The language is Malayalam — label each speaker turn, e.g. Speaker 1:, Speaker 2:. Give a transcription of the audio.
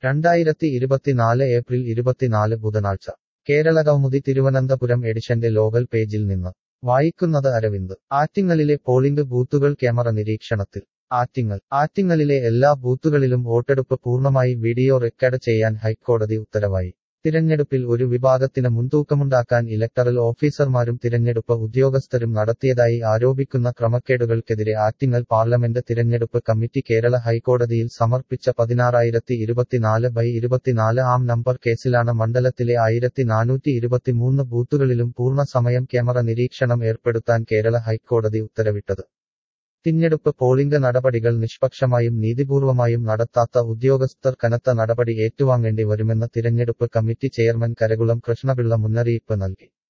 Speaker 1: രണ്ടായിരത്തി ഇരുപത്തിനാല് ഏപ്രിൽ ഇരുപത്തിനാല് ബുധനാഴ്ച കേരള കൗമുദി തിരുവനന്തപുരം എഡിഷന്റെ ലോകൽ പേജിൽ നിന്ന് വായിക്കുന്നത് അരവിന്ദ് ആറ്റിങ്ങലിലെ പോളിംഗ് ബൂത്തുകൾ ക്യാമറ നിരീക്ഷണത്തിൽ ആറ്റിങ്ങൽ ആറ്റിങ്ങലിലെ എല്ലാ ബൂത്തുകളിലും വോട്ടെടുപ്പ് പൂർണ്ണമായി വീഡിയോ റെക്കോർഡ് ചെയ്യാൻ ഹൈക്കോടതി ഉത്തരവായി തിരഞ്ഞെടുപ്പിൽ ഒരു വിഭാഗത്തിന് മുൻതൂക്കമുണ്ടാക്കാൻ ഇലക്ടറൽ ഓഫീസർമാരും തിരഞ്ഞെടുപ്പ് ഉദ്യോഗസ്ഥരും നടത്തിയതായി ആരോപിക്കുന്ന ക്രമക്കേടുകൾക്കെതിരെ ആറ്റിങ്ങൽ പാർലമെന്റ് തിരഞ്ഞെടുപ്പ് കമ്മിറ്റി കേരള ഹൈക്കോടതിയിൽ സമർപ്പിച്ച പതിനാറായിരത്തി ഇരുപത്തിനാല് ബൈ ഇരുപത്തിനാല് ആം നമ്പർ കേസിലാണ് മണ്ഡലത്തിലെ ആയിരത്തി നാനൂറ്റി ഇരുപത്തിമൂന്ന് ബൂത്തുകളിലും പൂർണ്ണ സമയം ക്യാമറ നിരീക്ഷണം ഏർപ്പെടുത്താൻ കേരള ഹൈക്കോടതി ഉത്തരവിട്ടത് തിരഞ്ഞെടുപ്പ് പോളിംഗ് നടപടികൾ നിഷ്പക്ഷമായും നീതിപൂർവമായും നടത്താത്ത ഉദ്യോഗസ്ഥർ കനത്ത നടപടി ഏറ്റുവാങ്ങേണ്ടി വരുമെന്ന് തിരഞ്ഞെടുപ്പ് കമ്മിറ്റി ചെയർമാൻ കരകുളം കൃഷ്ണപിള്ള മുന്നറിയിപ്പ് നൽകി